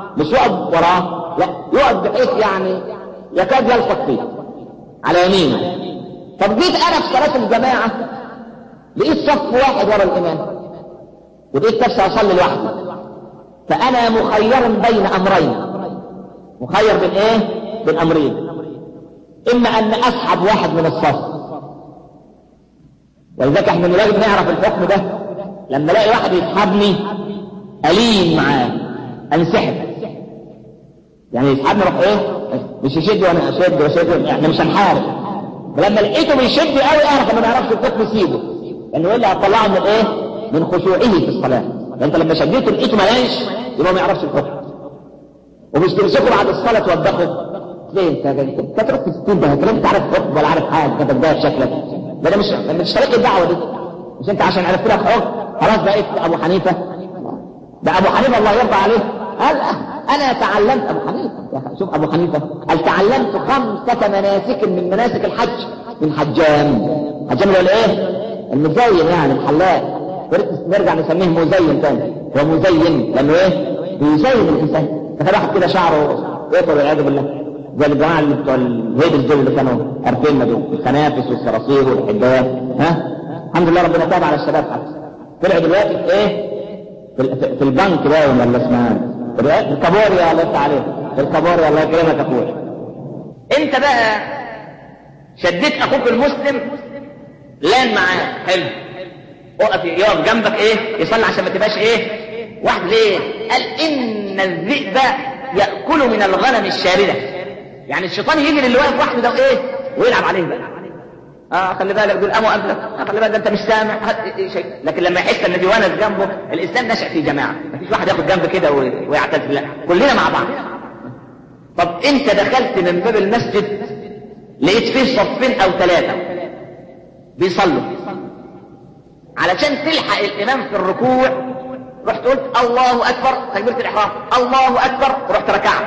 مش يقعد وراه لا يقعد بحيث يعني يكاد يلصق فيه على يمينه طب جيت انا في صلاه الجماعه لقيت صف واحد ورا الامام ولقيت نفسي اصلي لوحدي فانا مخير بين امرين مخير بين ايه بين امرين اما ان اسحب واحد من الصف ولذلك احنا لازم نعرف الحكم ده لما الاقي واحد يسحبني الين معاه انسحب يعني يسحبني اروح ايه مش يشد وانا اشد واشد احنا مش هنحارب فلما لقيته بيشد قوي اعرف ما نعرفش الحكم سيبه لانه الا هتطلعه من ايه من خشوعه في الصلاه انت لما شديته لقيته ملاش يبقى ما يعرفش الحكم ومش تمسكه بعد الصلاه توبخه ليه انت انت تروح في الستين ده انت عارف حكم ولا عارف حاجه انت بتضايق شكلك ده مش مش طريق الدعوه دي مش انت عشان عرفت لك حكم خلاص بقيت ابو حنيفه ده ابو حنيفه الله يرضى عليه قال انا تعلمت ابو حنيفه شوف ابو حنيفه قال تعلمت خمسه مناسك من مناسك الحج من حجام حجام ولا ايه المزين يعني الحلاق نرجع نسميه مزين تاني هو مزين لانه ايه بيزين الانسان تخيل واحد كده شعره يطول والعياذ بالله زي الجماعه اللي بتوع الهيبز دول اللي كانوا عارفين دول الخنافس والصراصير والحدات ها الحمد لله ربنا تاب على الشباب حتى طلع دلوقتي في ايه في, في البنك باين ولا اسمها الكابوريا الله يفتح عليك الكابوريا الله يكرمك يا اخويا انت بقى شديت اخوك المسلم لان معاه حلو اقف يقف جنبك ايه يصلي عشان ما تبقاش ايه واحد ليه قال ان الذئب ياكل من الغنم الشارده يعني الشيطان يجي للي واقف وحده ده ايه ويلعب عليه بقى اه خلي بالك دول قاموا قبلك آه خلي بالك ده انت مش سامع شيء لكن لما يحس ان في ونس جنبه الاسلام نشا في جماعه مفيش واحد ياخد جنب كده ويعتز لا كلنا مع بعض طب انت دخلت من باب المسجد لقيت فيه صفين او ثلاثه بيصلوا علشان تلحق الامام في الركوع رحت قلت الله اكبر تكبيره الاحرام الله اكبر ورحت ركعت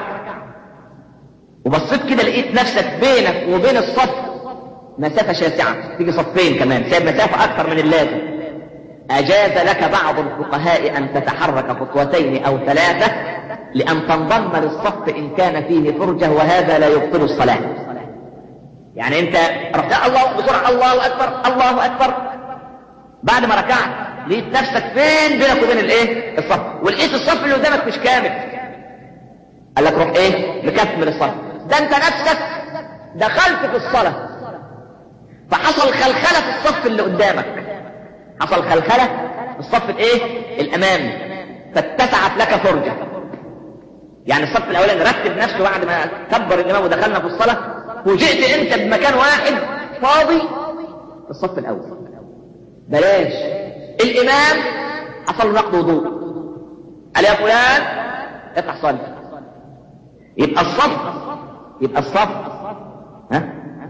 وبصيت كده لقيت نفسك بينك وبين الصف مسافة شاسعة تيجي صفين كمان سايب مسافة أكثر من اللازم أجاز لك بعض الفقهاء أن تتحرك خطوتين أو ثلاثة لأن تنضم للصف إن كان فيه فرجة وهذا لا يبطل الصلاة يعني أنت رحت الله بسرعة الله أكبر الله أكبر بعد ما ركعت لقيت نفسك فين بينك وبين الايه الصف ولقيت الصف اللي قدامك مش كامل قال لك روح ايه مكمل الصف ده انت نفسك دخلت في الصلاة فحصل خلخلة في الصف اللي قدامك حصل خلخلة في الصف الايه الامامي فاتسعت لك فرجة يعني الصف الاولاني رتب نفسه بعد ما كبر الامام ودخلنا في الصلاة فوجئت انت بمكان واحد فاضي في الصف الاول بلاش الامام حصل له نقض وضوء قال يا فلان افتح صلي يبقى الصف يبقى الصف ها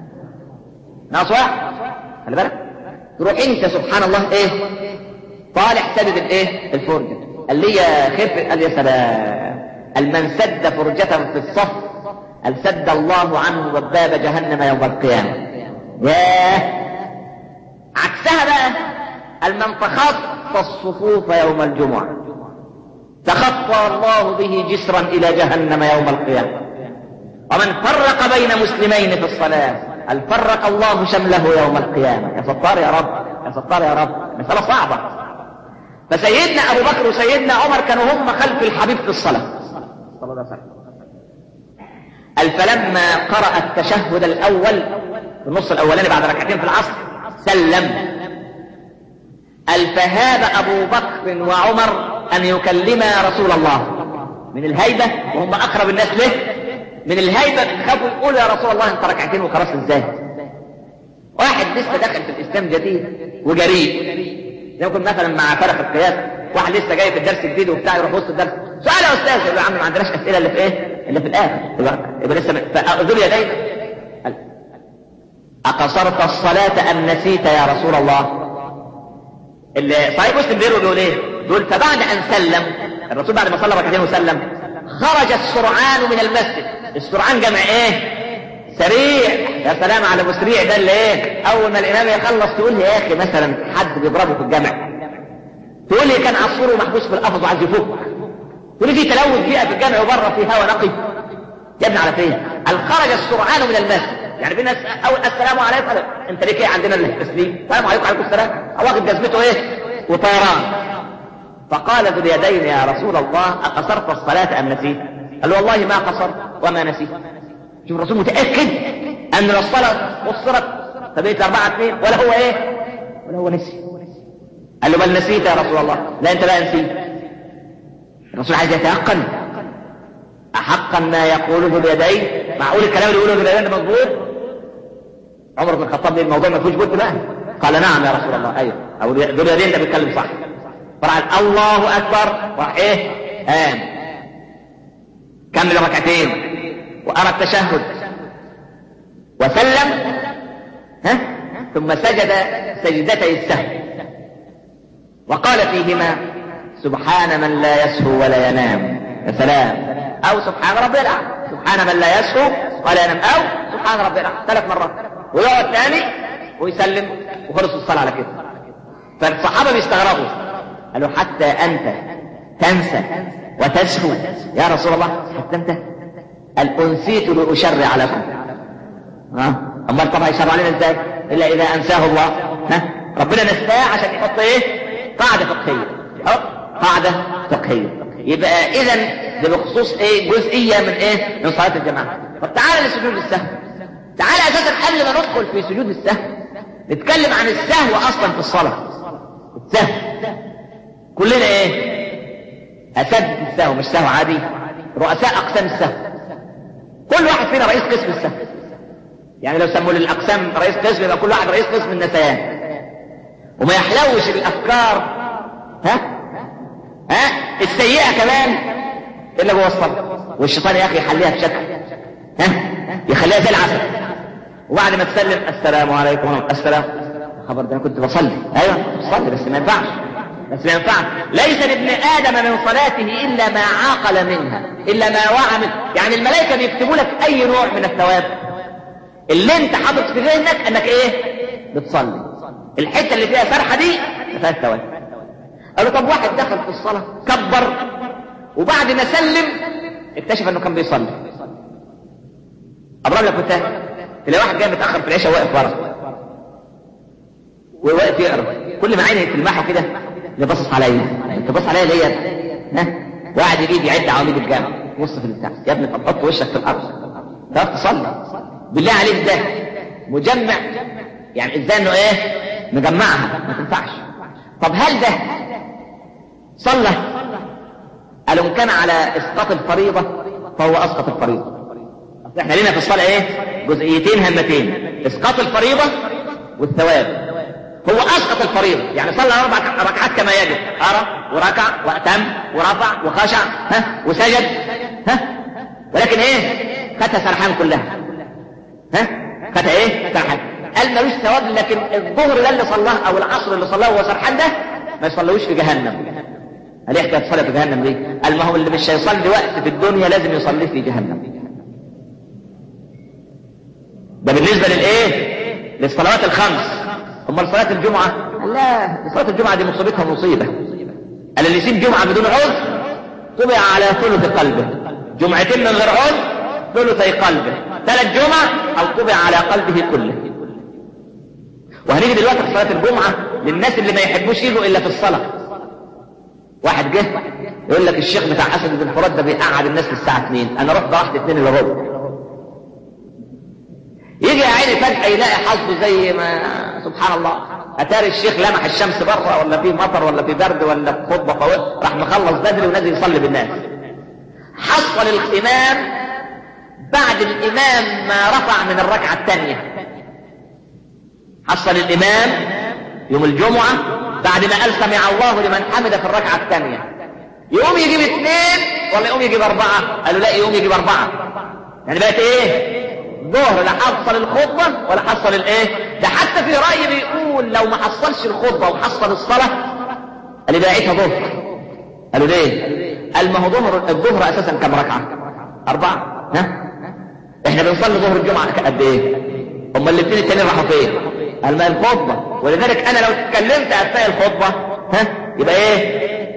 ناقص واحد خلي بالك تروح انت سبحان الله ايه طالع سدد الايه الفرجه قال لي يا خف قال يا سلام قال من سد فرجة في الصف قال سد الله عنه باب جهنم يوم القيامة ياه عكسها بقى قال من تخطى الصفوف يوم الجمعة تخطى الله به جسرا إلى جهنم يوم القيامة ومن فرق بين مسلمين في الصلاة قال فرق الله شمله يوم القيامة يا ستار يا رب يا ستار يا رب مسألة صعبة فسيدنا أبو بكر وسيدنا عمر كانوا هم خلف الحبيب في الصلاة صلى الله عليه وسلم قال فلما قرأ التشهد الأول في النص الأولاني بعد ركعتين في العصر سلم قال فهاب أبو بكر وعمر أن يكلما رسول الله من الهيبة وهم أقرب الناس له من الهيبة خافوا يقولوا يا رسول الله أنت ركعتين وخلاص إزاي واحد لسه داخل في الإسلام جديد وجريء زي ما كنت مثلا مع فرق القياس واحد لسه جاي في الدرس جديد وبتاع يروح وسط الدرس سؤال يا استاذ يقول يا عم ما عندناش اسئله اللي في ايه؟ اللي في الاخر يبقى, يبقى لسه فاذل يديك أقصرت الصلاة أم نسيت يا رسول الله اللي صحيح مسلم بيقول بيقول ايه بيقول فبعد ان سلم الرسول بعد ما صلى ركعتين وسلم خرج السرعان من المسجد السرعان جمع ايه سريع يا سلام على مسريع ده اللي ايه اول ما الامام يخلص تقول لي يا اخي مثلا حد بيضربه في الجامع تقول لي كان عصفوره محبوس في القفص وعايز يفك تقول في تلوث بيئة في الجامع وبره في هواء نقي يا ابني على فين؟ قال خرج السرعان من المسجد يعني في ناس اول السلام عليكم انت ليك ايه عندنا التسليم السلام عليكم وعليكم السلام واخد جزمته ايه وطيران فقال ذو اليدين يا رسول الله اقصرت الصلاه ام نسيت قال له والله ما قصرت وما نسيت شوف الرسول متاكد ان الصلاه قصرت فبقيت أربعة اثنين ولا هو ايه ولا هو نسي قال له بل نسيت يا رسول الله لا انت بقى نسيت الرسول عايز يتيقن أحقا ما يقوله ذو اليدين معقول الكلام اللي يقوله ذو اليدين ده مظبوط عمر بن الخطاب الموضوع ما فيهوش بد بقى قال نعم يا رسول الله ايوه او ذو اليدين ده بيتكلم صح فراح الله اكبر راح ايه قام كمل ركعتين وارى التشهد وسلم ها ثم سجد سجدتي السهو وقال فيهما سبحان من لا يسهو ولا ينام يا سلام او سبحان ربي الاعلى سبحان من لا يسهو ولا ينام او سبحان ربي الاعلى ثلاث مرات ويقعد ثاني ويسلم وخلص الصلاه على كده فالصحابه بيستغربوا قالوا حتى انت تنسى وتسهو يا رسول الله حتى انت قال انسيت لاشرع لكم ها امال طبعا يشرع علينا ازاي الا اذا انساه الله ها ربنا نساه عشان يحط ايه قاعده فقهيه أو قاعده فقهيه يبقى اذا ده بخصوص ايه جزئيه من ايه من صلاه الجماعه طب تعالى لسجود السهو تعالى اساسا قبل ما ندخل في سجود السهو نتكلم عن السهو اصلا في الصلاه السهو كلنا ايه اساتذه السهو مش سهو عادي رؤساء اقسام السهو كل واحد فينا رئيس قسم السهو يعني لو سموا للاقسام رئيس قسم يبقى كل واحد رئيس قسم النسيان وما يحلوش الافكار ها ها السيئه كمان الا جوه الصلاه والشيطان يا اخي يحليها بشكل ها يخليها زي العسل وبعد ما تسلم السلام عليكم ورحمه السلام خبر ده انا كنت بصلي ايوه كنت بصلي بس ما ينفعش بس ما ينفعش ليس لابن ادم من صلاته الا ما عاقل منها الا ما وعى منه يعني الملائكه بيكتبوا لك اي نوع من الثواب اللي انت حاطط في ذهنك انك ايه بتصلي الحته اللي فيها سرحه دي ما فيهاش ثواب قالوا طب واحد دخل في الصلاه كبر وبعد ما سلم اكتشف انه كان بيصلي اضرب لك مثال تلاقي واحد جاي متاخر في العشاء واقف ورا وواقف يقرا كل ما عيني تلمحه كده يبصص عليا انت بص عليا ليه ها وقاعد يجيب يعد عواميد الجامع بص في البتاع يا ابني طب حط وشك في الارض تعرف تصلي بالله عليك ده مجمع يعني ازاي انه ايه مجمعها ما تنفعش طب هل ده صلى قالوا ان كان على اسقاط الفريضه فهو اسقط الفريضه اصل احنا لنا في الصلاه ايه جزئيتين هامتين اسقاط الفريضه والثواب هو اسقط الفريضه يعني صلى اربع ركعات كما يجب ارى وركع واتم ورفع وخشع ها وسجد ها ولكن ايه خدها سرحان كلها ها خدها ايه سرحان قال ملوش ثواب لكن الظهر ده اللي صلاه او العصر اللي صلاه وهو سرحان ده ما يصلوش في جهنم قال ايه حكايه صلاه في جهنم ليه؟ قال ما هو اللي مش هيصلي وقت في الدنيا لازم يصليه في جهنم ده بالنسبه للايه؟ للصلوات الخمس امال صلاه الجمعه؟ قال لا صلاه الجمعه دي مصيبتها مصيبه قال اللي يسيب جمعه بدون عذر طبع على ثلث قلبه جمعتين من غير عذر ثلثي قلبه ثلاث جمع او طبع على قلبه كله وهنيجي دلوقتي في صلاه الجمعه للناس اللي ما يحبوش يجوا الا في الصلاه واحد جه يقول لك الشيخ بتاع اسد بن فرات ده بيقعد الناس للساعه 2 انا رحت واحد 2 الا ربع يجي يا عيني فجاه يلاقي حظه زي ما سبحان الله اتاري الشيخ لمح الشمس بره ولا في مطر ولا في برد ولا في خطبه قويه راح مخلص بدري ونازل يصلي بالناس حصل الامام بعد الامام ما رفع من الركعه الثانيه حصل الامام يوم الجمعه بعد ما قال سمع الله لمن حمد في الركعه الثانيه يقوم يجيب اثنين ولا يقوم يجيب اربعه قالوا لا يقوم يجيب اربعه يعني بقت ايه ظهر لا حصل الخطبة ولا حصل الايه ده حتى في رأي بيقول لو ما حصلش الخطبة وحصل الصلاة قال بقيتها ظهر قالوا ليه قال ما هو ظهر الظهر اساسا كم ركعة اربعة ها احنا بنصلي ظهر الجمعة قد ايه هم الاثنين التانيين راحوا فين قال ما الخطبة ولذلك انا لو اتكلمت اثناء الخطبة ها يبقى ايه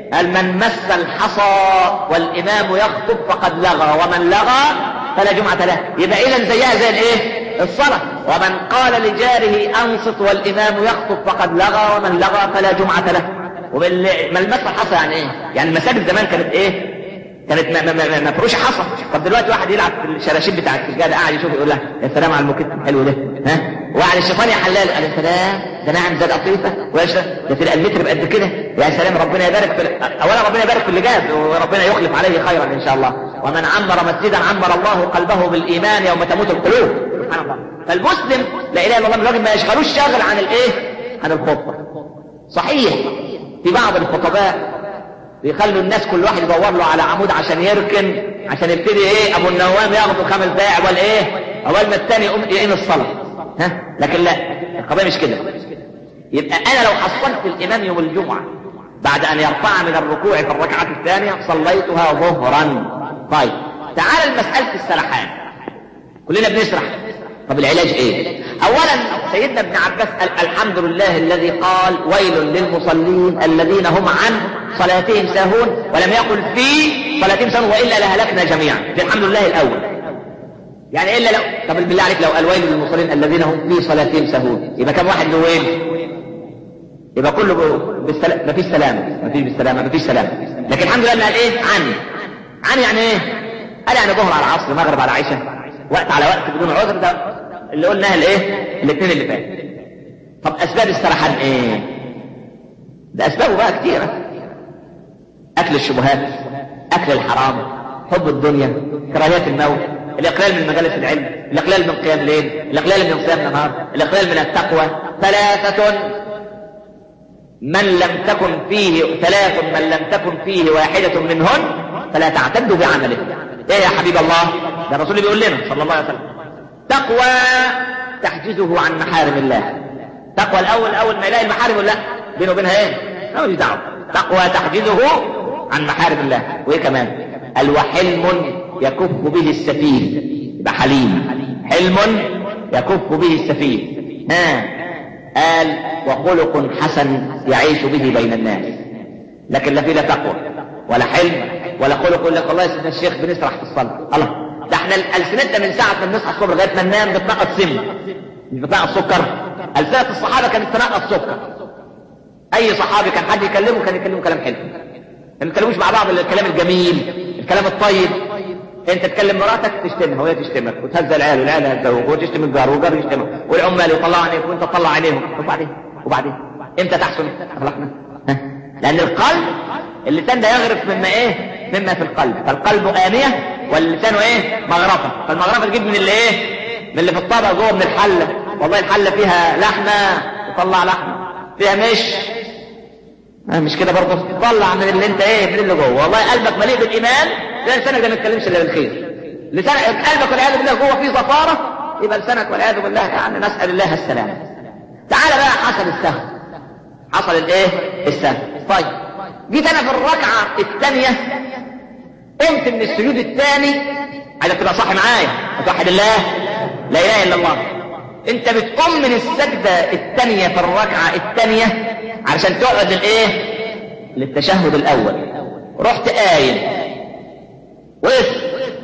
قال من مس الحصى والإمام يخطب فقد لغى ومن لغى فلا جمعة له يبقى إذا زيها زي الإيه الصلاة ومن قال لجاره أنصت والإمام يخطب فقد لغى ومن لغى فلا جمعة له ومن مس الحصى يعني إيه يعني المساجد زمان كانت إيه كانت مفروشه حصى طب دلوقتي واحد يلعب في الشراشيب بتاع السجاده قاعد يشوف يقول لها يا سلام على الموكيت الحلو ده ها وعلى الشيطان يا حلال قال يا سلام ده نعم زاد قطيفه ده تبقى المتر بقد كده يا سلام ربنا يبارك في اولا ربنا يبارك في اللي جاب وربنا يخلف عليه خيرا ان شاء الله ومن عمر مسجدا عمر الله قلبه بالايمان يوم تموت القلوب سبحان الله فالمسلم لا اله الا الله الراجل ما يشغلوش شاغل عن الايه عن الخطبه صحيح في بعض الخطباء بيخلوا الناس كل واحد يدور له على عمود عشان يركن عشان يبتدي ايه ابو النوام ياخده خمس دقايق ولا ايه اول ما الثاني يقوم يقيم الصلاه ها لكن لا القضيه مش كده يبقى انا لو حصلت الامام يوم الجمعه بعد ان يرفع من الركوع في الركعه الثانيه صليتها ظهرا طيب تعال لمساله السرحان كلنا بنسرح طب العلاج ايه اولا سيدنا ابن عباس قال الحمد لله الذي قال ويل للمصلين الذين هم عن صلاتهم ساهون ولم يقل في صلاتهم ساهون والا لهلكنا جميعا في الحمد لله الاول يعني الا لو طب بالله عليك لو قال ويل للمصلين الذين هم في صلاتهم ساهون يبقى كم واحد له وين يبقى كله بالسلام ما فيش سلام ما فيش بالسلامه ما فيش سلام لكن الحمد لله قال ايه عن عن يعني ايه قال يعني ظهر على عصر مغرب على عشاء وقت على وقت بدون عذر ده اللي قلناها الايه الاثنين اللي فات طب اسباب السرحان ايه ده اسبابه بقى كتيرة اكل الشبهات اكل الحرام حب الدنيا كراهية الموت الاقلال من مجالس العلم الاقلال من قيام الليل الاقلال من صيام النهار الاقلال من التقوى ثلاثة من لم تكن فيه ثلاث من لم تكن فيه واحدة منهن فلا تعتدوا بعمله ايه يا حبيب الله ده الرسول بيقول لنا صلى الله عليه وسلم تقوى تحجزه عن محارم الله تقوى الاول اول ما يلاقي المحارم ولا بينه وبينها ايه مالوش دعوه تقوى تحجزه عن محارم الله وايه كمان قال وحلم يكف به السفيه يبقى حليم حلم يكف به السفيه ها قال وخلق حسن يعيش به بين الناس لكن لا في لا تقوى ولا حلم ولا خلق يقول لك والله يا سيدنا الشيخ بنسرح في الصلاه الله ده احنا السنتنا من ساعه ما بنصحى الصبح لغايه ما ننام بتنقط سم مش بتنقط سكر السنه الصحابه كانت تنقط سكر اي صحابي كان حد يكلمه كان يكلمه كلام حلو ما يتكلموش مع بعض الكلام الجميل الكلام الطيب انت تكلم مراتك تشتمها وهي تشتمك وتهز العيال والعيال يهزوك وتشتم الجار والجار يشتمك والعمال يطلعوا عليك وانت تطلع عليهم وبعدين وبعدين امتى تحسن اخلاقنا لان القلب اللسان ده يغرف مما ايه مما في القلب فالقلب آنية واللسان ايه مغرفة فالمغرفة تجيب من اللي ايه من اللي في الطبق جوه من الحلة والله الحلة فيها لحمة تطلع لحمة فيها مش آه مش كده برضه تطلع من اللي انت ايه من اللي جوه والله قلبك مليء بالايمان لسانك ده ما يتكلمش الا بالخير لسانك قلبك والعياذ بالله جوه فيه زفاره يبقى لسانك والعياذ بالله يعني نسال الله السلامه تعال بقى حصل السهو حصل الايه السهو طيب جيت انا في الركعه الثانيه قمت من السجود الثاني عايزك تبقى صاحي معايا وتوحد الله لا اله الا الله انت بتقوم من السجده الثانيه في الركعه الثانيه علشان تقعد للايه للتشهد الاول رحت قايم وقف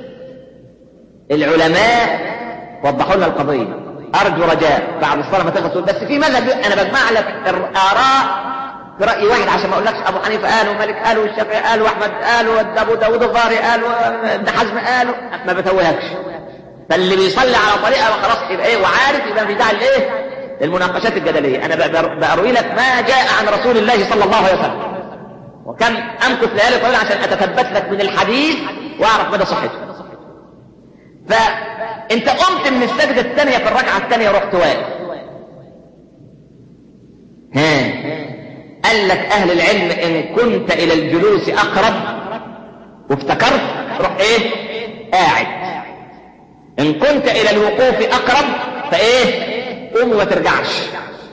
العلماء وضحوا لنا القضيه ارجو رجاء بعد الصلاه ما تخلص بس في مذهب انا بجمع لك الاراء في رأي واحد عشان ما اقولكش ابو حنيفه قال ومالك قال والشافعي قال واحمد قال وابو داوود الظاهري قال وابن حزم قال ما بتوهكش فاللي بيصلي على طريقه خلاص يبقى ايه وعارف يبقى في داعي لايه المناقشات الجدليه انا بروي لك ما جاء عن رسول الله صلى الله عليه وسلم وكم امكث ليالي طويله عشان اتثبت لك من الحديث واعرف مدى صحته فانت قمت من السجده الثانيه في الركعه الثانيه رحت واقف ها قال لك اهل العلم ان كنت الى الجلوس اقرب وافتكرت روح ايه قاعد ان كنت الى الوقوف اقرب فايه قوم وما ترجعش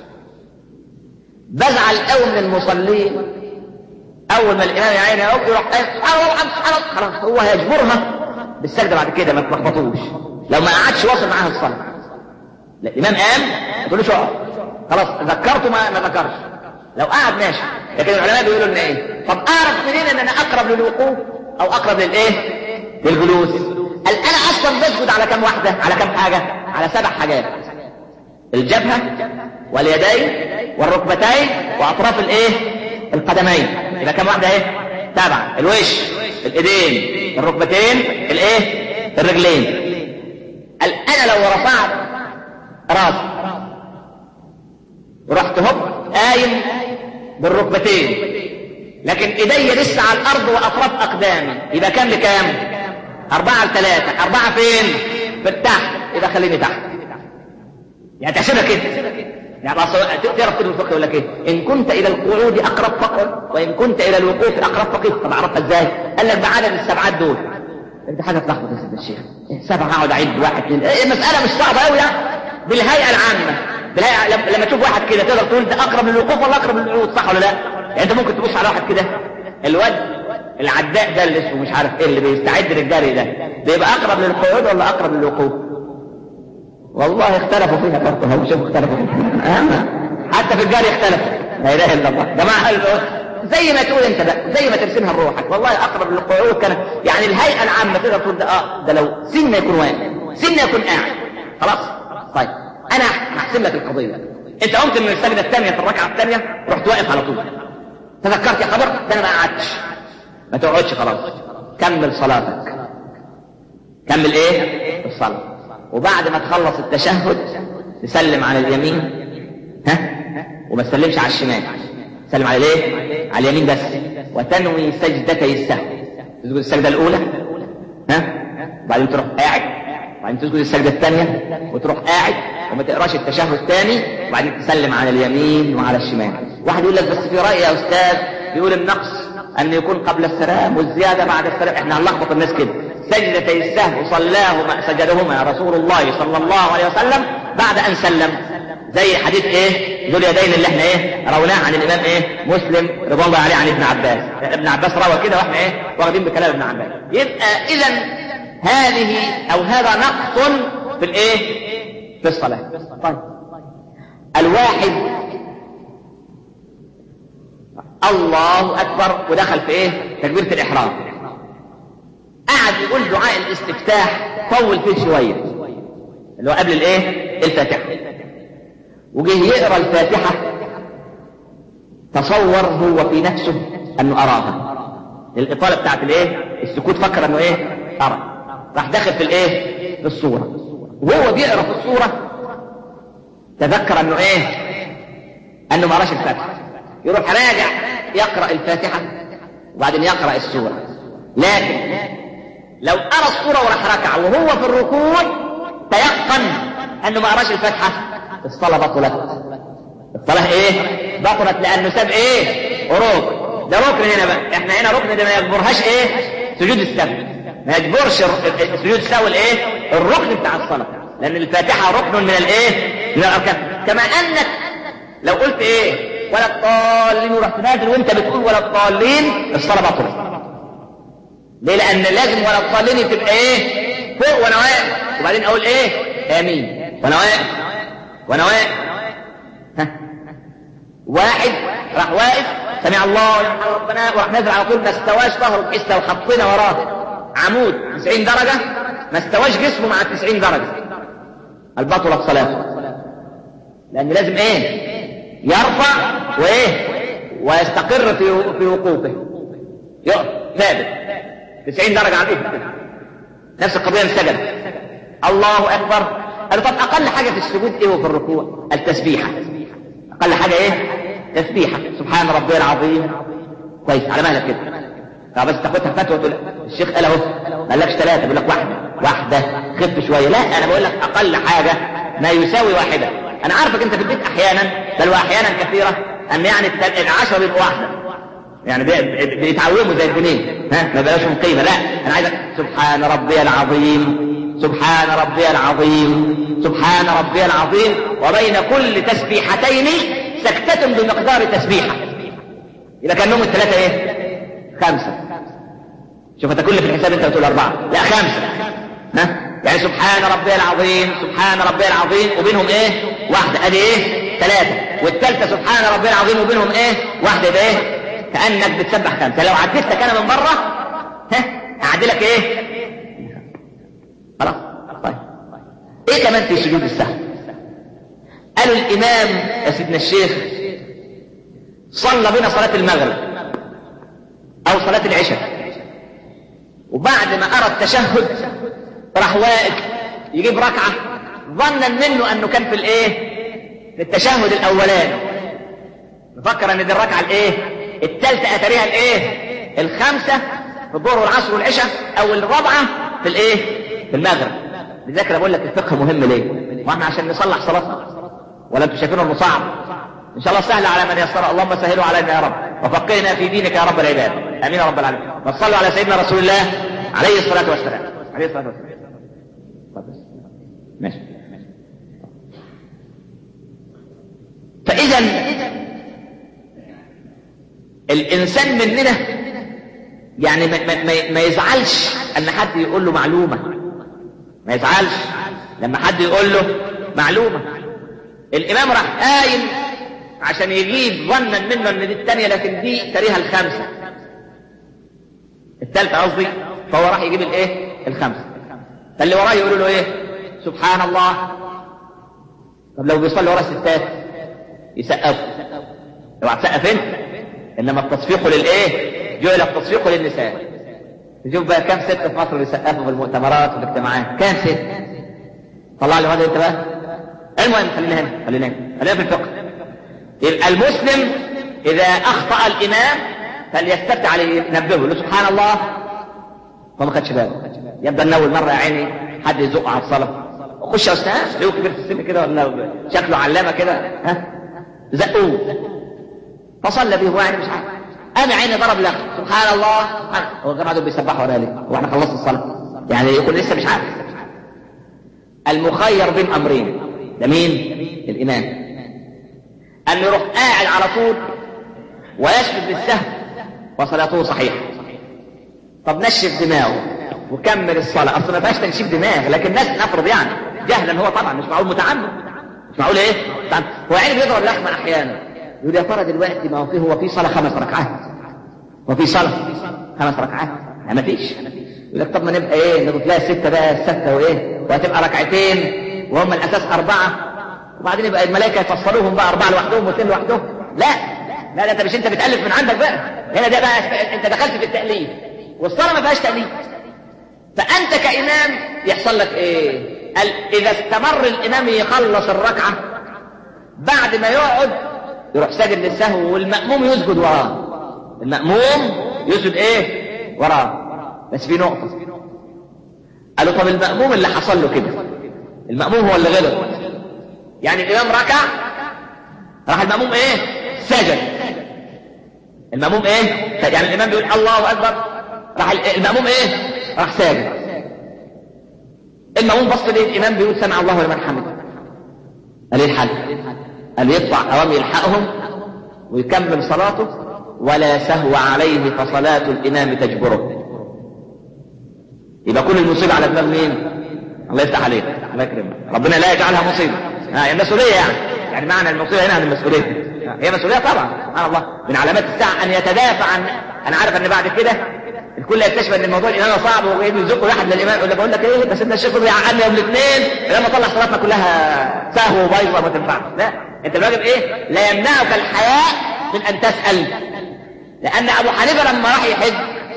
بزعل قوي من المصلين اول ما الامام يا عيني يقف يروح قايم سبحان الله سبحان الله خلاص هو هيجبرها بالسجده بعد كده ما تلخبطوش لو ما قعدش واصل معاها الصلاه لا الامام قام ما تقولوش اقعد خلاص ذكرته ما ما ذكرش لو قعد ماشي لكن العلماء بيقولوا ان ايه طب اعرف منين ان انا اقرب للوقوف او اقرب للايه للجلوس قال انا اصلا بسجد على كم واحده على كم حاجه على سبع حاجات الجبهه واليدين والركبتين واطراف الايه القدمين يبقى كم واحده ايه سبعه الوش الايدين الركبتين الايه الرجلين قال انا لو رفعت راسي ورحت هوب قايم بالركبتين لكن ايدي لسه على الارض واطراف اقدامي يبقى كام لكام اربعة لثلاثة اربعة فين في التحت يبقى خليني تحت يعني تحسبها كده يعني أصل تعرف كده الفقه يقول لك ايه ان كنت الى القعود اقرب فقط وان كنت الى الوقوف اقرب فقيه طب عرفها ازاي قال لك بعدد السبعات دول انت حاجه تلخبط يا سيدنا الشيخ سبعه اقعد اعد واحد اثنين إيه المساله مش صعبه قوي يعني بالهيئه العامه بالهيئه لما- لما تشوف واحد كده تقدر تقول ده اقرب للوقوف ولا اقرب للقعود صح ولا لا يعني انت ممكن تبص على واحد كده الواد العداء ده اللي اسمه مش عارف ايه اللي بيستعد للجري ده بيبقى اقرب للقعود ولا اقرب للوقوف والله اختلفوا فيها برضه هم شوفوا اختلفوا فيها آه. حتى في الجري اختلفوا لا اله الا الله جماعه قال- زي ما تقول انت بقى زي ما ترسمها لروحك والله اقرب للقعود كانت يعني الهيئه العامه تقدر تقول ده اه ده لو سنه يكون واقف سنه يكون قاعد خلاص طيب انا هحسب لك القضيه انت قمت من السجده الثانيه في الركعه الثانيه رحت واقف على طول تذكرت يا خبر ده انا ما قعدتش ما تقعدش خلاص كمل صلاتك كمل ايه الصلاة وبعد ما تخلص التشهد تسلم على اليمين ها وما تسلمش على الشمال تسلم على الايه على اليمين بس وتنوي سجدتي السهو تسجد السجدة الأولى ها وبعدين تروح قاعد وبعدين تسجد السجدة الثانية وتروح قاعد وما تقراش التشهد الثاني وبعدين تسلم على اليمين وعلى الشمال واحد يقول لك بس في رأي يا أستاذ بيقول النقص أن يكون قبل السلام والزيادة بعد السلام احنا هنلخبط الناس كده سجدتي السهو صلاهما سجدهما رسول الله صلى الله عليه وسلم بعد أن سلم زي حديث ايه ذو اليدين اللي احنا ايه رويناه عن الامام ايه مسلم رضوان الله عليه عن ابن عباس ابن عباس روى كده واحنا ايه واخدين بكلام ابن عباس يبقى اذا هذه او هذا نقص في الايه في الصلاه طيب الواحد الله اكبر ودخل في ايه تكبيره الاحرام قعد يقول دعاء الاستفتاح طول فيه شويه اللي هو قبل الايه الفاتحه وجه يقرا الفاتحه تصور هو في نفسه انه اراها الاطاله بتاعت الايه السكوت فكر انه ايه ارى راح داخل في الايه في الصوره وهو بيقرا في الصوره تذكر انه ايه انه ما قراش الفاتحه يروح راجع يقرا الفاتحه وبعدين يقرا السوره لكن لو قرا السوره وراح ركع وهو في الركوع تيقن انه ما قراش الفاتحه الصلاه بطلت الصلاه ايه بطلت لانه ساب ايه ركن ده ركن هنا بقى احنا هنا ركن ده ما يجبرهاش ايه سجود السهو ما يجبرش الر- سجود السهو الايه الركن بتاع الصلاه لان الفاتحه ركن من الايه من الاركان كما انك لو قلت ايه ولا الضالين ورحت نازل وانت بتقول ولا الضالين الصلاه بطلت ليه لان لازم ولا الضالين تبقى ايه فوق وانا واقف وبعدين اقول ايه امين وانا واقف وانا واقف ها واحد راح واقف سمع الله لمن ربنا وراح نازل على طول ما استواش ظهره بحيث لو حطينا وراه عمود 90 درجه ما استواش جسمه مع 90 درجه البطلت صلاته لان لازم ايه يرفع وايه ويستقر في في وقوفه يقف ثابت 90 درجه على الايد كده. نفس القضيه السجد الله اكبر قال طب اقل حاجه في السجود ايه وفي الركوع التسبيحه اقل حاجه ايه تسبيحه سبحان ربي العظيم كويس على مهلك كده طب بس تاخدها فتوى تقول الشيخ قال اهو ما قالكش ثلاثه بيقول لك واحده واحده خف شويه لا انا بقول لك اقل حاجه ما يساوي واحده انا عارفك انت في البيت احيانا بل واحيانا كثيره ان يعني التل- العشره بيبقوا واحده يعني بي- بي- بيتعوموا زي الجنيه ها ما بلاش من قيمه لا انا عايزك سبحان ربي العظيم سبحان ربي العظيم سبحان ربي العظيم وبين كل تسبيحتين سكتة بمقدار تسبيحة يبقى كان لهم الثلاثة ايه؟ خمسة شوف انت كل في الحساب انت بتقول أربعة لا خمسة ها؟ يعني سبحان ربي العظيم سبحان ربي العظيم وبينهم ايه؟ واحدة ادي ايه؟ ثلاثة والثالثه سبحان ربي العظيم وبينهم ايه واحده يبقى ايه كانك بتسبح خمسه لو عديتك انا من بره ها اعدلك ايه خلاص طيب ايه كمان في سجود السهو قالوا الامام يا سيدنا الشيخ صلى بنا صلاه المغرب او صلاه العشاء وبعد ما ارى التشهد راح واقف يجيب ركعه ظنا منه انه كان في الايه في التشهد الاولاني مفكر ان دي الركعه الايه الثالثه اتريها الايه الخامسه في الظهر والعصر والعشاء او الرابعه في الايه في المغرب لذلك انا بقول لك الفقه مهم ليه واحنا عشان نصلح صلاتنا ولا انتوا شايفينه انه صعب ان شاء الله سهل على من يسر اللهم سهله علينا يا رب وفقهنا في دينك يا رب العباد امين يا رب العالمين وصلوا على سيدنا رسول الله عليه الصلاه والسلام عليه الصلاه والسلام ماشي فاذا الانسان مننا يعني ما, ما, ما يزعلش ان حد يقول له معلومه ما يزعلش لما حد يقول له معلومه الامام راح قايم عشان يجيب ظنا منه ان دي الثانيه لكن دي تريها الخامسه الثالثه قصدي فهو راح يجيب الايه الخامسه فاللي وراه يقولوا له ايه سبحان الله طب لو بيصلي ورا ستات يسقفوا اوعى تسقف انت انما التصفيق للايه جعل التصفيق للنساء تشوف بقى كام ست في مصر بيسقفوا في المؤتمرات والاجتماعات كام ست طلع لي هذا انت بقى المهم خلينا هنا خلينا هنا خلينا في الفقه يبقى المسلم اذا اخطا الامام فليستفتح عليه ينبهه له سبحان الله فما خدش باله يبدا ان اول مره يا عيني حد يزق على الصلاه خش يا استاذ ليه كبير في السن كده ولا شكله علامه كده ها زقوه فصلى به هو يعني مش عارف انا عيني ضرب لك سبحان الله سبحان هو الجماعه دول بيسبحوا ولا ليه؟ هو احنا خلصنا الصلاه يعني يكون لسه مش عارف المخير بين امرين ده مين؟ الامام ان يروح قاعد على طول ويسجد للسهو وصلاته صحيحه طب نشف دماغه وكمل الصلاه اصل ما فيهاش تنشيف دماغ لكن الناس نفرض يعني جهلا هو طبعا مش معقول متعمد مش معقول ايه؟ متعمد. هو عيني بيضرب لحمه احيانا يقول يا ترى دلوقتي ما هو فيه هو في صلاه خمس ركعات وفي صلاه خمس ركعات لا ما فيش يقول لك طب ما نبقى ايه نبقى تلاقي السته بقى السته وايه وهتبقى ركعتين وهم الاساس اربعه وبعدين يبقى الملائكه يفصلوهم بقى اربعه لوحدهم واثنين لوحدهم لا لا ده انت مش انت بتالف من عندك بقى هنا ده بقى انت دخلت في التاليف والصلاه ما فيهاش تاليف فانت كامام يحصل لك ايه قال اذا استمر الامام يخلص الركعه بعد ما يقعد يروح ساجد للسهو والمأموم يسجد وراه المأموم يسجد ايه وراه بس في نقطة قالوا طب المأموم اللي حصل له كده المأموم هو اللي غلط يعني الإمام ركع راح المأموم ايه سجد المأموم ايه يعني الإمام بيقول الله أكبر راح المأموم ايه راح ساجد المأموم بص ليه الإمام بيقول سمع الله لمن حمده قال ايه الحل قال يطلع أوام يلحقهم ويكمل صلاته ولا سهو عليه فصلاة الإمام تجبره يبقى كل المصيبة على دماغ مين؟ الله يفتح عليك الله يكرمك ربنا لا يجعلها مصيبة هي المسؤولية يعني يعني معنى المصيبة هنا عن المسؤولية هي مسؤولية طبعا سبحان الله من علامات الساعة أن يتدافع عن أنا عارف أن بعد كده الكل يكتشف ان الموضوع الامامه صعب وجايين يزقوا واحد للامام ولا بقول لك ايه بس انت الشيخ بيعقدني يوم الاثنين لما طلع صلاتنا كلها سهو وبايظه ما تنفعش لا انت الواجب ايه؟ لا يمنعك الحياء من ان تسال لان ابو حنيفه لما راح يحج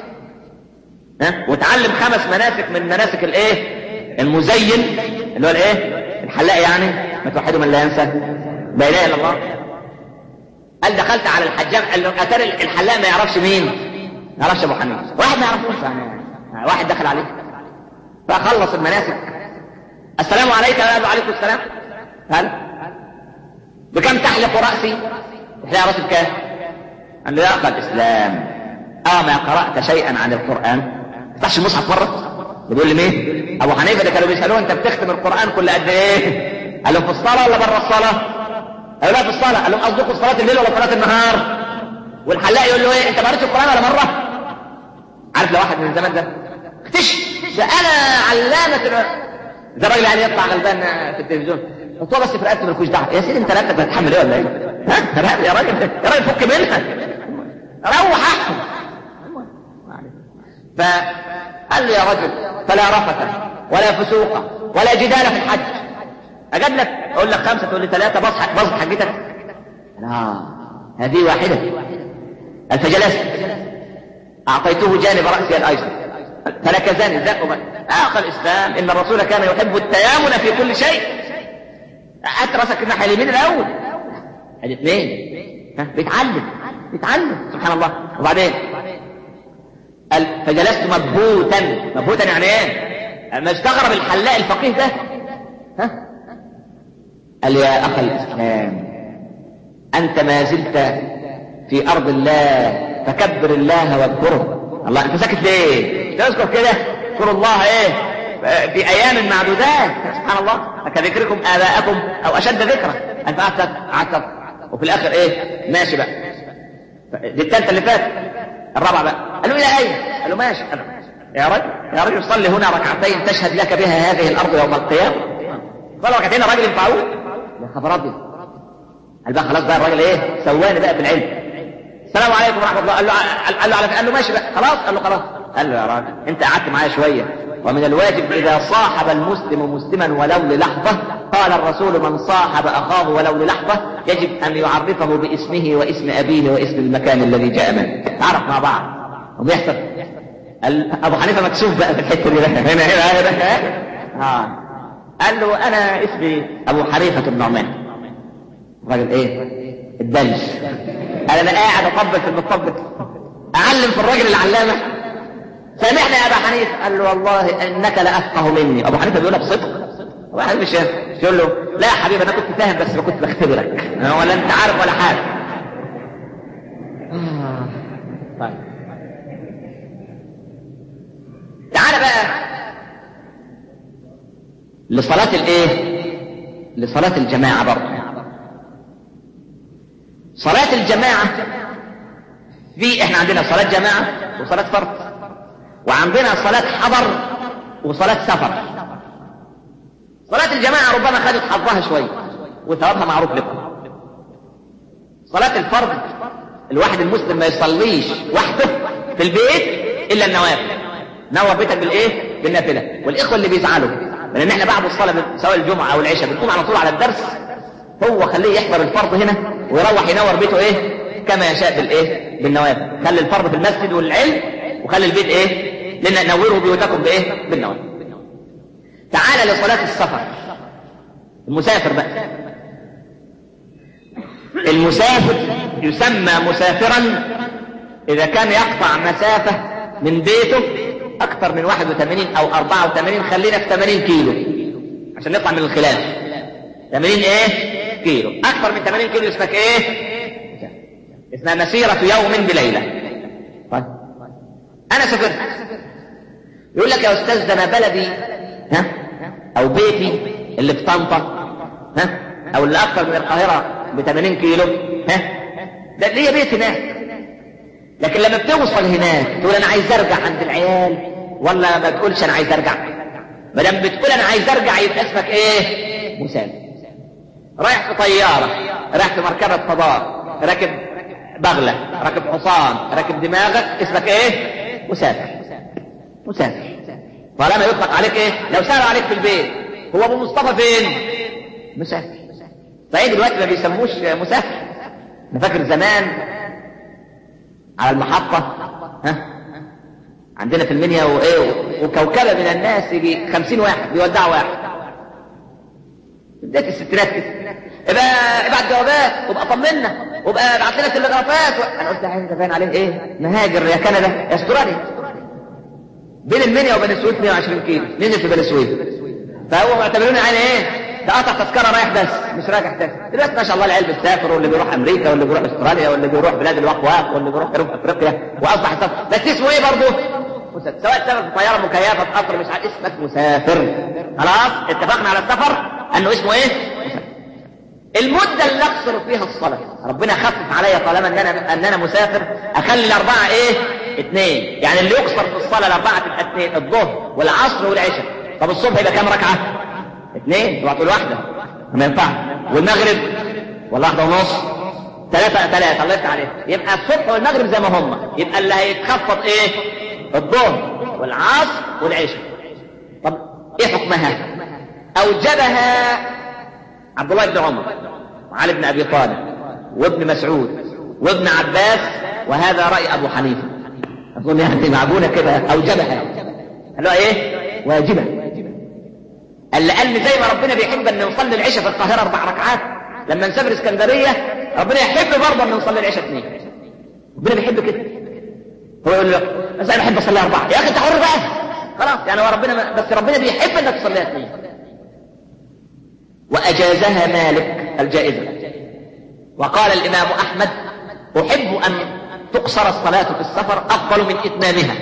ها وتعلم خمس مناسك من مناسك الايه؟ المزين اللي هو الايه؟ الحلاق يعني ما توحدوا من لا ينسى لا اله الا الله قال دخلت على الحجام قال له اتاري الحلاق ما يعرفش مين ما يعرفش ابو حنيفه واحد ما يعرفوش يعني واحد دخل عليه فخلص المناسك السلام عليك يا وعليكم السلام هل بكم تحلق راسي تحلق راسي بكام قال له يا اخ الاسلام اما قرات شيئا عن القران ما تفتحش المصحف مره بيقول لي مين ابو حنيفه ده كانوا بيسالوه انت بتختم القران كل قد ايه قال لهم في الصلاه ولا بره الصلاه قالوا لا في الصلاه قال لهم قصدكم صلاه الليل ولا صلاه النهار والحلاق يقول له ايه انت ما قريتش القران ولا مره عارف لو واحد من الزمان ده اختش ده انا علامه ده الراجل يعني يطلع غلبان في التلفزيون حطوها بس في رقبتي مالكوش دعوه يا سيدي انت رقبتك بتتحمل ايه ولا ايه؟ ها يا راجل يا راجل فك منها روح احسن فقال له يا رجل فلا رفث ولا فسوق ولا جدال في الحج اجد لك اقول لك خمسه تقول لي ثلاثه بصحك بصحك حجتك لا هذه واحده فجلست اعطيته جانب راسي الايسر فنكزني ذاك اخر الاسلام ان الرسول كان يحب التيامن في كل شيء هات راسك الناحيه اليمين الاول ادي اثنين ها بيتعلم بيتعلم سبحان الله وبعدين قال فجلست مبهوتا مبهوتا يعني ايه ما استغرب الحلاق الفقيه ده ها قال يا اخ الاسلام انت ما زلت في ارض الله فكبر الله واذكره الله انت ساكت ليه تذكر كده اذكروا الله ايه في ايام معدودات سبحان الله كذكركم اباءكم او اشد ذكرا انت قعدت قعدت وفي الاخر ايه ماشي بقى دي الثالثه اللي فاتت الرابعه بقى قال له الى اين؟ قال له ماشي قال له يا رجل يا رجل صلي هنا ركعتين تشهد لك بها هذه الارض يوم القيامه صلى ركعتين الراجل ينفعوه يا خبر ابيض قال بقى خلاص بقى الراجل ايه سواني بقى بالعلم السلام عليكم ورحمه الله قال له قال له على قال له ماشي بقى خلاص قال له خلاص قال له يا راجل انت قعدت معايا شويه ومن الواجب اذا صاحب المسلم مسلما ولو للحظه قال الرسول من صاحب اخاه ولو للحظه يجب ان يعرفه باسمه واسم ابيه واسم المكان الذي جاء منه تعرف مع بعض وبيحصل ابو حنيفه مكسوف بقى في الحته دي هنا هنا هنا اه قال له انا اسمي ابو حنيفه النعمان الراجل ايه الدلج قال انا قاعد اطبل في المطبل اعلم في الراجل العلامه سامحني يا ابا حنيفه قال له والله انك لافقه مني ابو حنيفه بيقولها بصدق ابو حنيفه مش يقول له لا يا حبيبي انا كنت فاهم بس ما كنت بختبرك ولا انت عارف ولا حاجه طيب تعال بقى لصلاة الايه لصلاة الجماعة برضه صلاة الجماعة في احنا عندنا صلاة جماعة وصلاة فرد وعندنا صلاة حضر وصلاة سفر صلاة الجماعة ربما خدت حظها شوية وثوابها معروف لكم صلاة الفرد الواحد المسلم ما يصليش وحده في البيت الا النوافل نور بيتك بالايه بالنافله والاخوه اللي بيزعلوا لان احنا بعد الصلاه سواء الجمعه او العشاء بنقوم على طول على الدرس هو خليه يحضر الفرض هنا ويروح ينور بيته ايه كما يشاء بالايه بالنوافل خلي الفرض في المسجد والعلم وخلي البيت ايه لان نوروا بيوتكم بايه بالنوافل تعال لصلاه السفر المسافر بقى المسافر يسمى مسافرا اذا كان يقطع مسافه من بيته اكثر من 81 او 84 خلينا في 80 كيلو عشان نطلع من الخلاف 80 ايه كيلو اكثر من 80 كيلو اسمك ايه اسمها مسيرة يوم بليلة طيب انا سافرت يقول لك يا استاذ ده انا بلدي ها او بيتي اللي في طنطا ها او اللي اكثر من القاهرة ب 80 كيلو ها ده ليا بيت هناك لكن لما بتوصل هناك تقول انا عايز ارجع عند العيال ولا ما تقولش انا عايز ارجع ما دام بتقول انا عايز ارجع يبقى اسمك ايه مسافر رايح في طياره رايح في مركبه فضاء راكب بغله راكب حصان راكب دماغك اسمك ايه مسافر مسافر طالما يطلق عليك ايه لو سأل عليك في البيت هو ابو مصطفى فين مسافر صحيح دلوقتي ما بيسموش مسافر انا فاكر زمان على المحطة ها عندنا في المنيا وايه وكوكبة من الناس يجي خمسين واحد بيودعوا واحد بداية الستينات كده ابقى ابعت جوابات وابقى طمنا وابقى ابعت لنا تلغرافات و... انا قلت انت باين عليه ايه مهاجر يا كندا يا استراليا بين المنيا وبين السويد 120 كيلو نزل في بني سويف فهو معتبروني يعني ايه ده قطع تذكره رايح بس مش راجع تاني دلوقتي ما شاء الله العيال بتسافر واللي بيروح امريكا واللي بيروح استراليا واللي بيروح بلاد الوقواق واللي بيروح جنوب افريقيا واصبح سفر بس اسمه ايه برضه سواء سافر في طياره مكيفه في قطر مش عارف اسمك مسافر خلاص اتفقنا على السفر انه اسمه ايه مسافر المدة اللي اقصر فيها الصلاة ربنا خفف عليا طالما ان انا ان انا مسافر اخلي الاربعة ايه اثنين يعني اللي يقصر في الصلاة الاربعة تبقى اثنين الظهر والعصر والعشاء طب الصبح يبقى كام ركعة اثنين تبقى تقول واحدة ما ينفعش والمغرب ولا واحدة ونص ثلاثة ثلاثة الله يفتح عليك يبقى الصبح والمغرب زي ما هم يبقى اللي هيتخفض ايه الظهر والعصر والعشاء طب ايه حكمها اوجبها عبد الله بن عمر وعلي بن ابي طالب وابن مسعود وابن عباس وهذا راي ابو حنيفه اظن يعني معجونه كده اوجبها قال له ايه واجبه قال لان زي ما ربنا بيحب ان نصلي العشاء في القاهره اربع ركعات لما نسافر اسكندريه ربنا يحب برضه ان نصلي العشاء اثنين ربنا بيحب كده هو يقول له بس انا بحب اصلي اربعه يا اخي انت حر بقى خلاص يعني هو ربنا بس ربنا بيحب انك تصليها اثنين واجازها مالك الجائزه وقال الامام احمد احب ان تقصر الصلاه في السفر افضل من اتمامها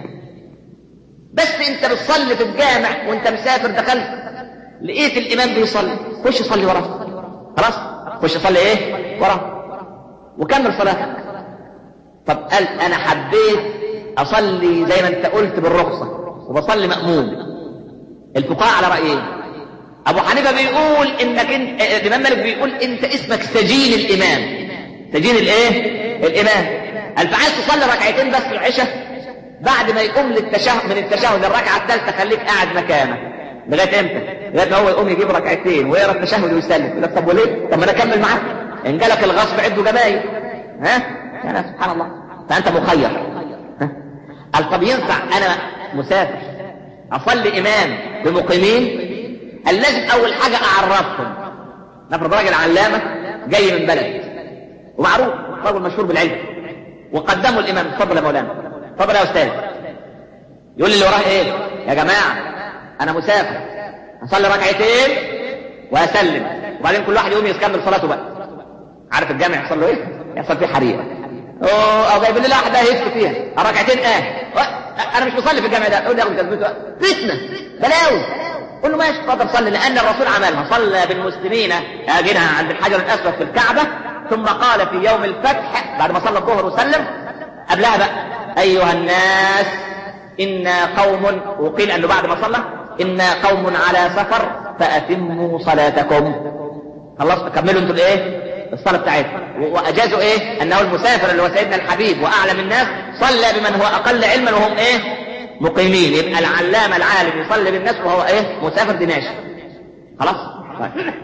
بس انت بتصلي في الجامع وانت مسافر دخلت لقيت الامام بيصلي خش صلي وراه خلاص خش صلي ايه وراه وكمل صلاتك طب قال انا حبيت اصلي زي ما انت قلت بالرخصه وبصلي ماموم الفقهاء على رايين ابو حنيفه بيقول انك انت الامام مالك بيقول انت اسمك سجين الامام سجين الايه الامام قال فعايز تصلي ركعتين بس في العشاء بعد ما يقوم للتشهد من التشهد الركعه الثالثه خليك قاعد مكانك لغايه امتى؟ لغايه ما هو يقوم يجيب ركعتين ويقرا التشهد ويسلم يقول لك طب وليه؟ طب ما انا اكمل معاك ان جالك الغصب عده جمايل ها؟ يعني سبحان الله فانت مخير ها؟ قال طب ينفع انا مسافر اصلي امام بمقيمين؟ قال لازم اول حاجه اعرفهم نفرض راجل علامه جاي من بلد ومعروف رجل مشهور بالعلم وقدموا الامام اتفضل يا مولانا اتفضل يا استاذ يقول لي اللي وراه ايه يا جماعه انا مسافر اصلي ركعتين واسلم وبعدين كل واحد يقوم يكمل صلاته بقى عارف الجامع يحصل له ايه يحصل فيه حريقه او جايب لي واحده هيفتي فيها الركعتين اه انا مش بصلي في الجامع ده يقول لي ياخد تثبيته فتنه بلاوي قول له ماشي اتفضل صلي لان الرسول عملها صلى بالمسلمين اجنها عند الحجر الاسود في الكعبه ثم قال في يوم الفتح بعد ما صلى الظهر وسلم قبلها بقى ايها الناس انا قوم وقيل انه بعد ما صلى انا قوم على سفر فاتموا صلاتكم خلاص كملوا انتوا الايه الصلاه بتاعتكم واجازوا ايه انه المسافر اللي هو سيدنا الحبيب واعلم الناس صلى بمن هو اقل علما وهم ايه مقيمين يبقى العلامه العالم يصلي بالناس وهو ايه مسافر دي ماشي خلاص طيب.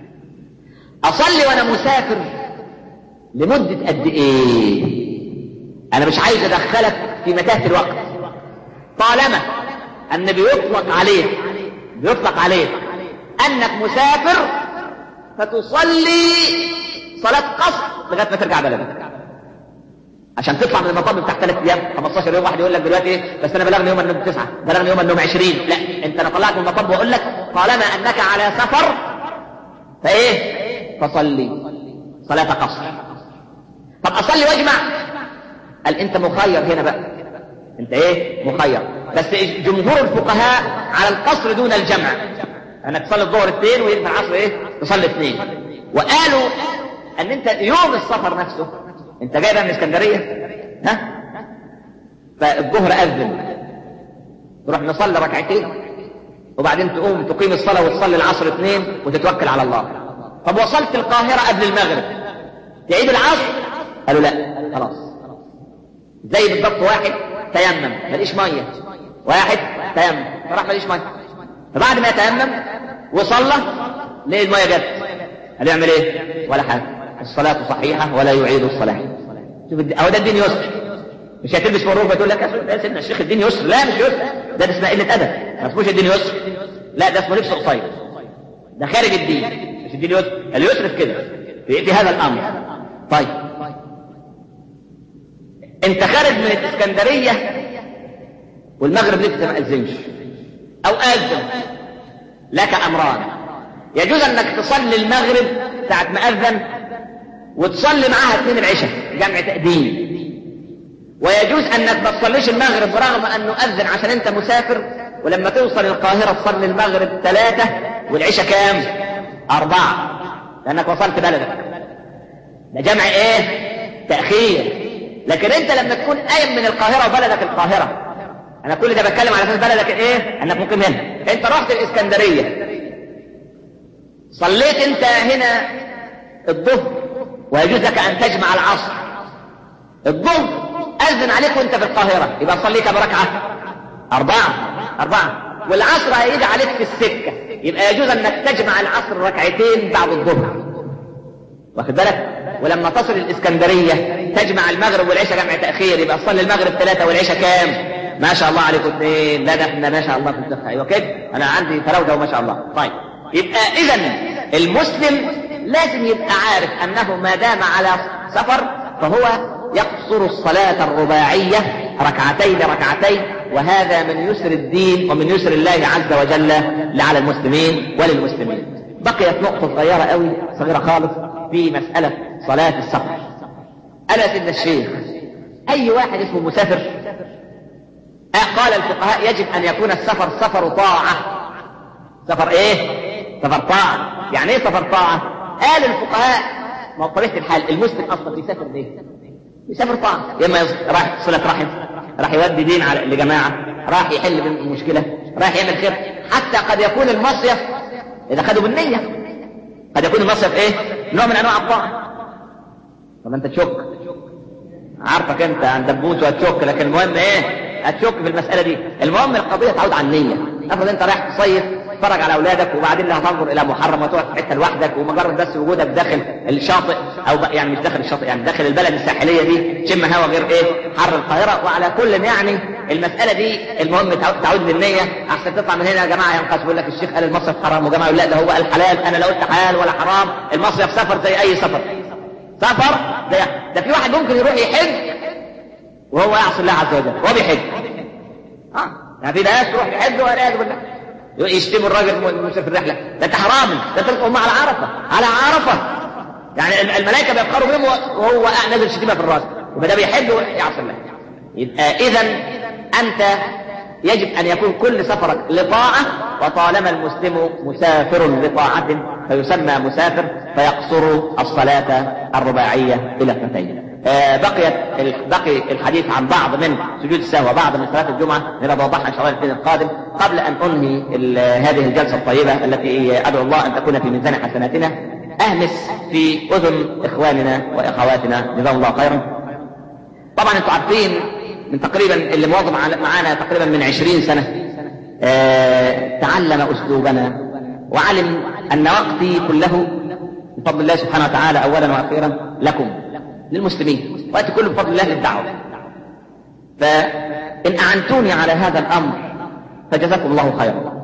اصلي وانا مسافر لمده قد ايه انا مش عايز ادخلك في متاهه الوقت طالما ان بيطلق عليك بيطلق عليك انك مسافر فتصلي صلاة قصر لغاية ما ترجع بلدك عشان تطلع من المطب بتاع ثلاث ايام 15 يوم واحد يقول لك دلوقتي ايه بس انا بلغني يوم انهم تسعه بلغني يوم انهم 20 لا انت انا طلعت من المطب واقول لك طالما انك على سفر فايه فصلي صلاة قصر طب اصلي واجمع قال انت مخير هنا بقى انت ايه مخير بس جمهور الفقهاء على القصر دون الجمع انك تصلي الظهر اثنين وينفع العصر ايه تصلي اثنين وقالوا ان انت يوم السفر نفسه انت جاي بقى من اسكندريه ها فالظهر اذن تروح نصلي ركعتين وبعدين تقوم تقيم الصلاه وتصلي العصر اثنين وتتوكل على الله طب وصلت القاهره قبل المغرب تعيد العصر قالوا لا خلاص زي بالضبط واحد تيمم ماليش ميه واحد تيمم فراح ماليش ميه فبعد ما يتيمم وصلى ليه الميه جت قال يعمل ايه ولا حاجه الصلاه صحيحه ولا يعيد الصلاه شوف اهو ده الدين يسر مش هتلبس مروفه تقول لك يا سيدنا الشيخ الدين يسر لا مش يسر ده اسمه قله ادب ما اسموش الدين يسر لا ده اسمه لبس قصير ده خارج الدين مش الدين يسر اليسر في كده في, في هذا الامر طيب انت خارج من الاسكندريه والمغرب لسه ما اذنش او اذن لك امران يجوز انك تصلي المغرب ساعه ما اذن وتصلي معاها اثنين العشاء جمع تقديم ويجوز انك ما تصليش المغرب رغم انه اذن عشان انت مسافر ولما توصل القاهره تصلي المغرب ثلاثه والعشاء كام؟ اربعه لانك وصلت بلدك ده جمع ايه؟ تاخير لكن انت لما تكون قايم من القاهره وبلدك القاهره انا كل ده بتكلم على اساس بلدك ايه؟ انك مقيم هنا انت رحت الاسكندريه صليت انت هنا الظهر ويجوز لك ان تجمع العصر الظهر اذن عليك وانت في القاهرة يبقى صلي كم ركعة اربعة اربعة والعصر هيجي عليك في السكة يبقى يجوز انك تجمع العصر ركعتين بعد الظهر واخد بالك ولما تصل الاسكندرية تجمع المغرب والعشاء جمع تأخير يبقى تصلي المغرب ثلاثة والعشاء كام ما شاء الله عليكم اثنين لا ده احنا ما شاء الله في الدفع ايوه كده انا عندي فراوده وما شاء الله طيب يبقى اذا المسلم لازم يبقى عارف انه ما دام على سفر فهو يقصر الصلاة الرباعية ركعتين ركعتين وهذا من يسر الدين ومن يسر الله عز وجل على المسلمين وللمسلمين بقيت نقطة صغيرة قوي صغيرة خالص في مسألة صلاة السفر أنا سيدنا الشيخ أي واحد اسمه مسافر قال الفقهاء يجب أن يكون السفر سفر طاعة سفر إيه؟ سفر طاعة يعني إيه سفر طاعة؟ قال الفقهاء ما طبيعة الحال المسلم أصلا بيسافر ليه؟ بيسافر طاعة يا إما راح صلة رحم راح يودي دين على لجماعة راح يحل مشكلة راح يعمل خير حتى قد يكون المصيف إذا خدوا بالنية قد يكون المصيف إيه؟ نوع من أنواع الطاعة طب أنت تشك عارفك أنت عن دبوس وهتشك لكن المهم إيه؟ هتشك في المسألة دي المهم القضية تعود على النية افرض انت رايح تصيف تتفرج على اولادك وبعدين لا هتنظر الى محرم وتقعد في حته لوحدك ومجرد بس وجودك داخل الشاطئ او يعني مش داخل الشاطئ يعني داخل البلد الساحليه دي تشم هوا غير ايه حر القاهره وعلى كل يعني المساله دي المهم تعود للنيه احسن تطلع من هنا يا جماعه ينقص يقول لك الشيخ قال المصيف حرام وجماعه يقول لا ده هو قال حلال انا لا قلت حلال ولا حرام المصيف سفر زي اي سفر سفر ده, ده في واحد ممكن يروح يحج وهو يعصي الله عز وجل وهو بيحج اه يعني في ناس تروح تحج والعياذ بالله يشتموا الراجل المسافر في الرحله ده انت حرامي ده تلقوا على عرفه على عرفه يعني الملائكه بيفخروا بهم وهو نازل شتيمه في الراس يبقى ده بيحج ويعصي الله يبقى اذا انت يجب ان يكون كل سفرك لطاعه وطالما المسلم مسافر لطاعه فيسمى مسافر فيقصر الصلاه الرباعيه الى اثنتين آه بقيت بقي الحديث عن بعض من سجود السهو وبعض من صلاه الجمعه نبقى نوضحها ان شاء الله الاثنين القادم قبل ان انهي هذه الجلسه الطيبه التي ادعو الله ان تكون في ميزان حسناتنا اهمس في اذن اخواننا واخواتنا جزاهم الله خيرا. طبعا انتم عارفين من تقريبا اللي مواظب معانا تقريبا من عشرين سنه آه تعلم اسلوبنا وعلم ان وقتي كله بفضل الله سبحانه وتعالى اولا واخيرا لكم للمسلمين وقت كله بفضل الله للدعوة فإن أعنتوني على هذا الأمر فجزاكم الله خيرا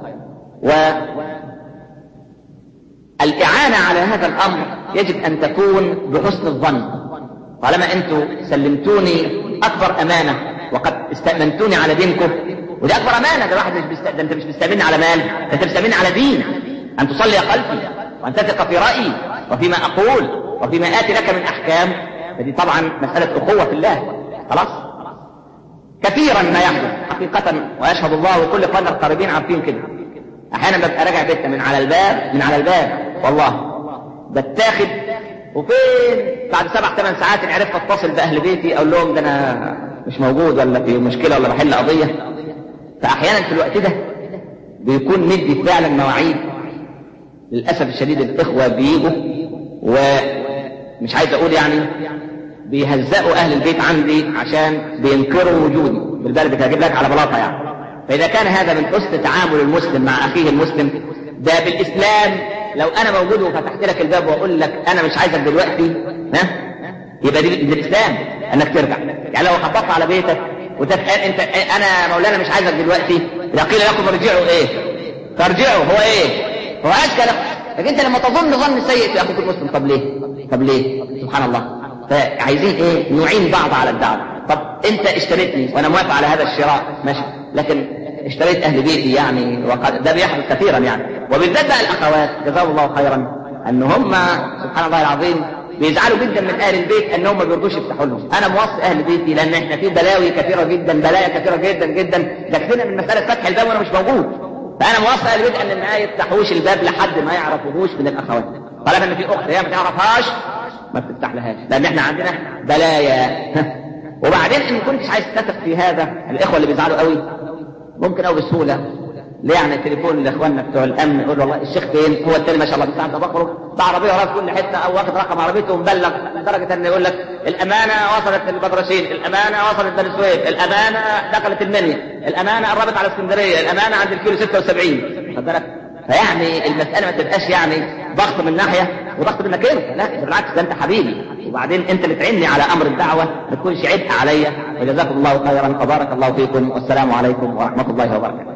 والإعانة على هذا الأمر يجب أن تكون بحسن الظن طالما أنتم سلمتوني أكبر أمانة وقد استأمنتوني على دينكم ودي أكبر أمانة ده واحد مش بست... ده أنت مش بتستأمني على مال ده أنت بتستأمني على دين أن تصلي خلفي وأن تثق في رأيي وفيما أقول وفيما آتي لك من أحكام فدي طبعا مسألة أخوة في الله خلاص كثيرا ما يحدث حقيقة ويشهد الله وكل اخواننا القريبين عارفين كده احيانا ببقى راجع بيتنا من على الباب من على الباب والله بتاخد وفين بعد سبع ثمان ساعات ان عرفت اتصل باهل بيتي اقول لهم ده انا مش موجود ولا في مشكله ولا بحل قضيه فاحيانا في الوقت ده بيكون مدي فعلا مواعيد للاسف الشديد الاخوه بيجوا ومش عايز اقول يعني بيهزقوا اهل البيت عندي عشان بينكروا وجودي بالبلد هجيب لك على بلاطه يعني فاذا كان هذا من حسن تعامل المسلم مع اخيه المسلم ده بالاسلام لو انا موجود وفتحت لك الباب واقول لك انا مش عايزك دلوقتي ها يبقى دي بالاسلام انك ترجع يعني لو خبطت على بيتك وتتقال انت انا مولانا مش عايزك دلوقتي اذا قيل لكم ارجعوا ايه فارجعوا هو ايه هو اشكل لكن انت لما تظن ظن سيء في اخوك المسلم طب ليه طب ليه سبحان الله فعايزين ايه نعين بعض على الدعوه طب انت اشتريتني وانا موافق على هذا الشراء ماشي لكن اشتريت اهل بيتي يعني وقد ده بيحدث كثيرا يعني وبالذات بقى الاخوات جزاهم الله خيرا ان هم سبحان الله العظيم بيزعلوا جدا من اهل البيت انهم ما بيرضوش يفتحوا لهم انا موصي اهل بيتي لان احنا في بلاوي كثيره جدا بلايا كثيره جدا جدا يكفينا من مساله فتح الباب وانا مش موجود فانا موصي اهل البيت ان ما يفتحوش الباب لحد ما يعرفوهوش من الاخوات طالما ان في اخت هي ما تعرفهاش ما بتفتح لهاش لان احنا عندنا بلايا وبعدين ان كنتش عايز تثق في هذا الاخوه اللي بيزعلوا قوي ممكن قوي بسهوله ليه يعني التليفون لاخواننا بتوع الامن يقول والله الشيخ فين هو التاني ما شاء الله بتاع ده بخرج بعربيه وراه في كل حته او واخد رقم عربيته ومبلغ لدرجه ان يقول لك الامانه وصلت البدرشين الامانه وصلت بني سويف الامانه دخلت المنيا الامانه قربت على اسكندريه الامانه عند الكيلو 76 خد بالك فيعني المساله ما تبقاش يعني ضغط من ناحيه وضغط منك انت لا بالعكس ده انت حبيبي وبعدين انت اللي تعيني على امر الدعوه ما تكونش عبء عليا وجزاكم الله خيرا وبارك الله فيكم والسلام عليكم ورحمه الله وبركاته